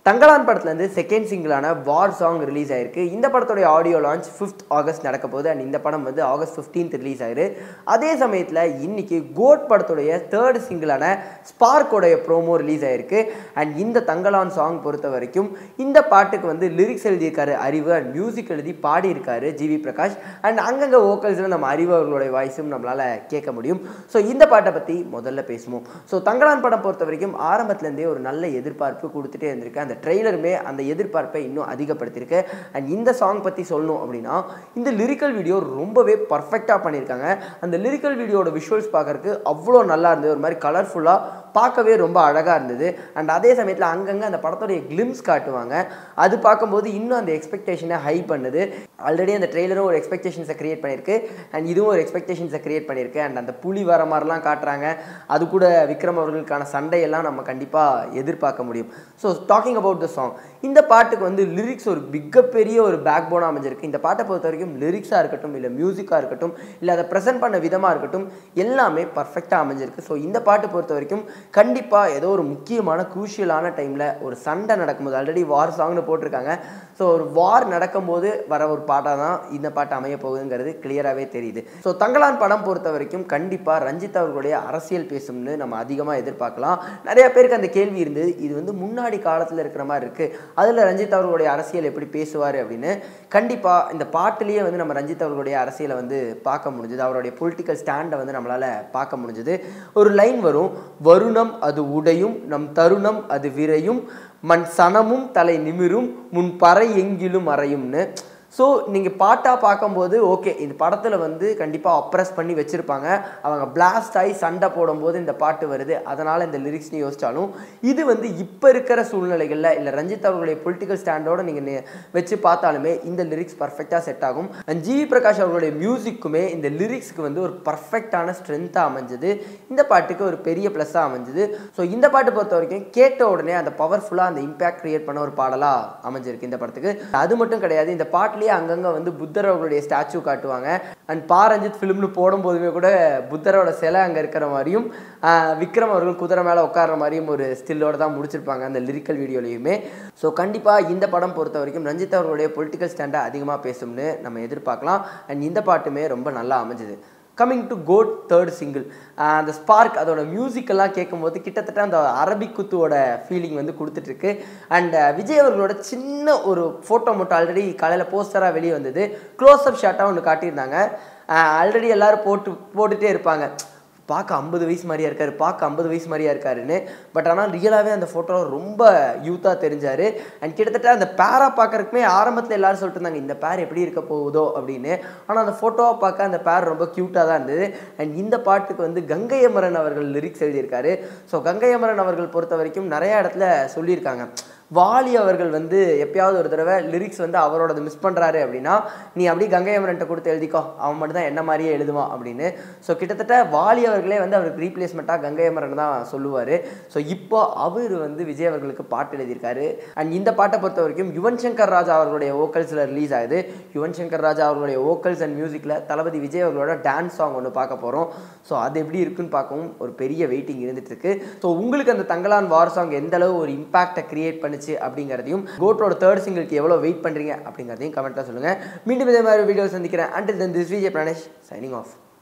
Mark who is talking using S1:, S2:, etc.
S1: தங்கலான் படத்துலேருந்து செகண்ட் சிங்கிளான war song release ஆயிருக்கு இந்த படத்தோடைய ஆடியோ லான்ச் ஃபிஃப்த் ஆகஸ்ட் நடக்க போகுது அண்ட் இந்த படம் வந்து ஆகஸ்ட் 15th ரிலீஸ் ஆயிரு அதே சமயத்தில் இன்னைக்கு கோட் படத்துடைய தேர்ட் சிங்கிளான ஸ்பார்க்கோடைய ப்ரோமோ ரிலீஸ் ஆயிருக்கு அண்ட் இந்த தங்கலான் சாங் பொறுத்த வரைக்கும் இந்த பாட்டுக்கு வந்து லிரிக்ஸ் எழுதியிருக்காரு அறிவு அண்ட் மியூசிக் எழுதி பாடியிருக்காரு ஜிவி பிரகாஷ் அண்ட் அங்கங்கே வோக்கல்ஸில் நம்ம அறிவு அவர்களுடைய வாய்ஸும் நம்மளால் கேட்க முடியும் ஸோ இந்த பாட்டை பற்றி முதல்ல பேசுவோம் ஸோ தங்கலான் படம் பொறுத்த வரைக்கும் ஆரம்பத்துலேருந்தே ஒரு நல்ல எதிர்பார்ப்பு கொடுத்துட்டே இருந்திருக்கு அந்த ட்ரெய்லருமே அந்த எதிர்பார்ப்பை இன்னும் அதிகப்படுத்தியிருக்கு அண்ட் இந்த சாங் பற்றி சொல்லணும் அப்படின்னா இந்த லிரிக்கல் வீடியோ ரொம்பவே பர்ஃபெக்டாக பண்ணியிருக்காங்க அந்த லிரிக்கல் வீடியோட விஷுவல்ஸ் பார்க்கறதுக்கு அவ்வளோ நல்லா இருந்தது ஒரு மாதிரி கலர்ஃபுல்லாக பார்க்கவே ரொம்ப அழகாக இருந்தது அண்ட் அதே சமயத்தில் அங்கங்கே அந்த படத்தோடைய கிளிம்ஸ் காட்டுவாங்க அது பார்க்கும்போது இன்னும் அந்த எக்ஸ்பெக்டேஷனை ஹை பண்ணுது ஆல்ரெடி அந்த ட்ரெய்லரும் ஒரு எக்ஸ்பெக்டேஷன்ஸை கிரியேட் பண்ணியிருக்கு அண்ட் இதுவும் ஒரு எக்ஸ்பெக்டேஷன்ஸை கிரியேட் பண்ணியிருக்கு அண்ட் அந்த புலி வர மாதிரிலாம் காட்டுறாங்க அது கூட விக்ரம் அவர்களுக்கான சண்டையெல்லாம் நம்ம கண்டிப்பாக எதிர்பார்க்க முடியும் so talking about the song இந்த பாட்டுக்கு வந்து லிரிக்ஸ் ஒரு மிகப்பெரிய ஒரு பேக் போனாக அமைஞ்சிருக்கு இந்த பாட்டை பொறுத்த வரைக்கும் லிரிக்ஸாக இருக்கட்டும் இல்லை மியூசிக்காக இருக்கட்டும் இல்லை அதை ப்ரெசென்ட் பண்ண விதமாக இருக்கட்டும் எல்லாமே பர்ஃபெக்டாக அமைஞ்சிருக்கு ஸோ இந்த பாட்டு பொறுத்த வரைக்கும் கண்டிப்பாக ஏதோ ஒரு முக்கியமான குரூஷியலான டைமில் ஒரு சண்டை நடக்கும்போது ஆல்ரெடி வார் சாங்னு போட்டிருக்காங்க ஸோ ஒரு வார் நடக்கும்போது வர ஒரு பாட்டாக தான் இந்த பாட்டு அமைய போகுதுங்கிறது கிளியராகவே தெரியுது ஸோ தங்கலான் படம் பொறுத்த வரைக்கும் கண்டிப்பாக ரஞ்சித் அவர்களுடைய அரசியல் பேசும்னு நம்ம அதிகமாக எதிர்பார்க்கலாம் நிறைய பேருக்கு அந்த கேள்வி இருந்தது இது வந்து முன்னாடி காலத்தில் இருக்கிற மாதிரி இருக்குது அதில் ரஞ்சித் அவர்களுடைய அரசியல் எப்படி பேசுவார் அப்படின்னு கண்டிப்பாக இந்த பாட்டுலேயே வந்து நம்ம ரஞ்சித் அவர்களுடைய அரசியலை வந்து பார்க்க முடிஞ்சது அவருடைய பொலிட்டிக்கல் ஸ்டாண்டை வந்து நம்மளால் பார்க்க முடிஞ்சது ஒரு லைன் வரும் வருணம் அது உடையும் நம் தருணம் அது விரையும் மண் சனமும் தலை நிமிரும் முன் பறை எங்கிலும் அறையும்னு ஸோ நீங்கள் பாட்டாக பார்க்கும்போது ஓகே இந்த படத்தில் வந்து கண்டிப்பாக அப்ரெஸ் பண்ணி வச்சுருப்பாங்க அவங்க பிளாஸ்ட் ஆகி சண்டை போடும்போது இந்த பாட்டு வருது அதனால் இந்த லிரிக்ஸ்னு யோசிச்சாலும் இது வந்து இப்போ இருக்கிற சூழ்நிலைகளில் இல்லை ரஞ்சித் அவர்களுடைய பொலிட்டிக்கல் ஸ்டாண்டோட நீங்கள் வச்சு பார்த்தாலுமே இந்த லிரிக்ஸ் பர்ஃபெக்டாக செட் ஆகும் அண்ட் ஜிவி பிரகாஷ் அவர்களுடைய மியூசிக்குமே இந்த லிரிக்ஸ்க்கு வந்து ஒரு பர்ஃபெக்டான ஸ்ட்ரென்த்தாக அமைஞ்சது இந்த பாட்டுக்கு ஒரு பெரிய ப்ளஸ்ஸாக அமைஞ்சது ஸோ இந்த பாட்டு பொறுத்த வரைக்கும் கேட்ட உடனே அந்த பவர்ஃபுல்லாக அந்த இம்பேக்ட் கிரியேட் பண்ண ஒரு பாடலாக அமைஞ்சிருக்கு இந்த படத்துக்கு அது மட்டும் கிடையாது இந்த பாட்டில் பாட்டுலேயே அங்கங்கே வந்து புத்தர் அவர்களுடைய ஸ்டாச்சு காட்டுவாங்க அண்ட் பா ரஞ்சித் ஃபிலிம்னு போடும்போதுமே கூட புத்தரோட சிலை அங்கே இருக்கிற மாதிரியும் விக்ரம் அவர்கள் குதிரை மேலே உட்கார்ற மாதிரியும் ஒரு ஸ்டில்லோட தான் முடிச்சிருப்பாங்க அந்த லிரிக்கல் வீடியோலையுமே ஸோ கண்டிப்பாக இந்த படம் பொறுத்த வரைக்கும் ரஞ்சித் அவர்களுடைய பொலிட்டிக்கல் ஸ்டாண்டை அதிகமாக பேசும்னு நம்ம எதிர்பார்க்கலாம் அண்ட் இந்த பாட்டுமே ரொம்ப நல்லா அமைஞ்சுது coming to GOAT third single அந்த ஸ்பார்க் அதோட மியூசிக்கெல்லாம் கேட்கும்போது கிட்டத்தட்ட அந்த அரபிக் குத்துவோட ஃபீலிங் வந்து கொடுத்துட்ருக்கு அண்ட் விஜய் அவர்களோட சின்ன ஒரு ஃபோட்டோ மட்டும் ஆல்ரெடி காலையில் போஸ்டராக வெளியே வந்தது க்ளோஸ் அப் ஷாட்டாக ஒன்று காட்டியிருந்தாங்க ஆல்ரெடி எல்லோரும் போட்டு போட்டுகிட்டே இருப்பாங்க பார்க்க ஐம்பது வயசு மாதிரியா இருக்காரு பார்க்க ஐம்பது வயசு மாதிரியா இருக்காருன்னு பட் ஆனால் ரியலாகவே அந்த ஃபோட்டோவில் ரொம்ப யூத்தாக தெரிஞ்சார் அண்ட் கிட்டத்தட்ட அந்த பேரா பார்க்கறதுக்குமே ஆரம்பத்தில் எல்லாரும் சொல்லிட்டு இருந்தாங்க இந்த பேர் எப்படி இருக்க போகுதோ அப்படின்னு ஆனால் அந்த ஃபோட்டோவை பார்க்க அந்த பேர் ரொம்ப க்யூட்டாக தான் இருந்தது அண்ட் இந்த பாட்டுக்கு வந்து கங்கை அமரன் அவர்கள் லிரிக்ஸ் எழுதியிருக்காரு ஸோ கங்கை அமரன் அவர்கள் பொறுத்த வரைக்கும் நிறையா இடத்துல சொல்லியிருக்காங்க வாலி அவர்கள் வந்து எப்பயாவது ஒரு தடவை லிரிக்ஸ் வந்து அவரோடது மிஸ் பண்ணுறாரு அப்படின்னா நீ அப்படியே கங்கை அமரன்ட்ட கொடுத்து எழுதிக்கோ அவன் மட்டும் தான் என்ன மாதிரியே எழுதுவான் அப்படின்னு ஸோ கிட்டத்தட்ட வாலி அவர்களே வந்து அவருக்கு ரீப்ளேஸ்மெண்ட்டாக கங்கை அமரன் தான் சொல்லுவார் ஸோ இப்போ அவர் வந்து விஜய் அவர்களுக்கு பாட்டு எழுதியிருக்காரு அண்ட் இந்த பாட்டை பொறுத்த வரைக்கும் யுவன் சங்கர் ராஜா அவர்களுடைய ஓக்கல்ஸில் ரிலீஸ் ஆகுது யுவன் சங்கர் ராஜா அவர்களுடைய ஓக்கல்ஸ் அண்ட் மியூசிக்கில் தளபதி விஜய் அவர்களோட டான்ஸ் சாங் ஒன்று பார்க்க போகிறோம் ஸோ அது எப்படி இருக்குன்னு பார்க்கவும் ஒரு பெரிய வெயிட்டிங் இருந்துட்டு இருக்கு ஸோ உங்களுக்கு அந்த தங்கலான் வார் சாங் எந்த அளவு ஒரு இம்பாக்டை கிரியேட் பண்ணி இருந்துச்சு அப்படிங்கிறதையும் கோட்டோட தேர்ட் சிங்கிளுக்கு எவ்வளோ வெயிட் பண்ணுறீங்க அப்படிங்கிறதையும் கமெண்ட்டாக சொல்லுங்கள் மீண்டும் இதே மாதிரி வீடியோ சந்திக்கிறேன் until then this Vijay Pranesh signing of